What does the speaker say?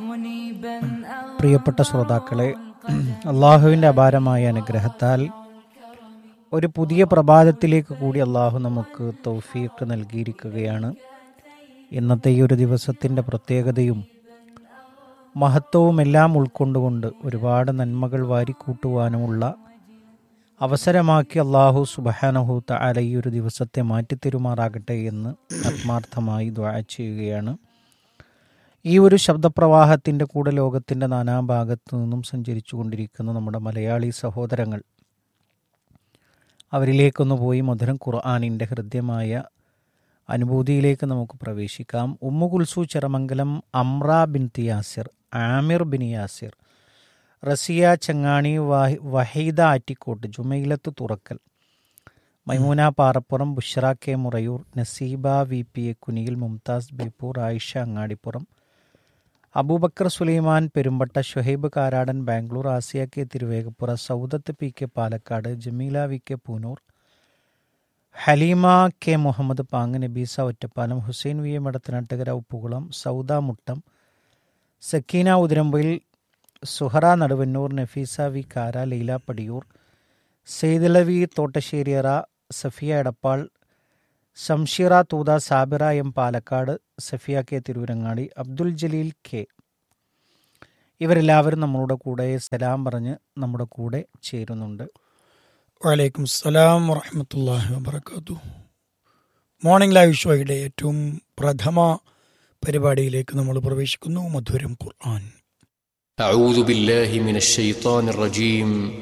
പ്രിയപ്പെട്ട ശ്രോതാക്കളെ അള്ളാഹുവിൻ്റെ അപാരമായ അനുഗ്രഹത്താൽ ഒരു പുതിയ പ്രഭാതത്തിലേക്ക് കൂടി അള്ളാഹു നമുക്ക് തൗഫീഖ് നൽകിയിരിക്കുകയാണ് ഇന്നത്തെ ഈ ഒരു ദിവസത്തിൻ്റെ പ്രത്യേകതയും മഹത്വവും എല്ലാം ഉൾക്കൊണ്ടുകൊണ്ട് ഒരുപാട് നന്മകൾ വാരിക്കൂട്ടുവാനുമുള്ള അവസരമാക്കി അള്ളാഹു സുബഹാനഹു തആല ഈ ഒരു ദിവസത്തെ മാറ്റിത്തരുമാറാകട്ടെ എന്ന് ആത്മാർത്ഥമായി ദ്വാ ചെയ്യുകയാണ് ഈ ഒരു ശബ്ദപ്രവാഹത്തിൻ്റെ കൂടെ ലോകത്തിൻ്റെ നാനാഭാഗത്തു നിന്നും സഞ്ചരിച്ചു കൊണ്ടിരിക്കുന്ന നമ്മുടെ മലയാളി സഹോദരങ്ങൾ അവരിലേക്കൊന്ന് പോയി മധുരം ഖുർആാനിൻ്റെ ഹൃദ്യമായ അനുഭൂതിയിലേക്ക് നമുക്ക് പ്രവേശിക്കാം Umm Kulsu Cheramangalam Amra bin Thiyasir Amir bin Yasir Raziya Changani Vahi Waheeda Attikkott Jumailath Thurakkal Maimoona Parappuram Bushra K Murayur Naseeba V P A Kuniyil Mumtaz Beypore Ayisha Angadippuram Abubacker Sulaiman Perumbatta Shuhaib Karadan Bangalore Asiya K Thiruvegappura Saudath P K Palakkad Jameela V K Poonoor Haleema K Muhammad Pang Nabeesa Ottapalam Hussain V A Madathanattukara Uppukulam Sauda Muttam Sakeena Uthirambayil Suhara Naduvannur Nafeesa V Kara Leela Padiyur Saithalavi തോട്ടശ്ശേരിയറ Safiya Edappal Shamsheera Thootha Sabira M Palakkad Safiya K Thiruvarangadi Abdul Jaleel K ഇവരെല്ലാവരും നമ്മളുടെ കൂടെ സലാം പറഞ്ഞ് നമ്മുടെ കൂടെ ചേരുന്നുണ്ട് വലൈക്കും സ്സലാം വറഹമത്തല്ലാഹി വബർക്കാത്തു മോർണിംഗ് ലൈവ് ഷോയുടെ ഏറ്റവും പ്രഥമ പരിപാടിയിലേക്ക് നമ്മൾ പ്രവേശിക്കുന്നു മധുരം ഖുർആൻ أعوذ بالله من الشيطان الرجيم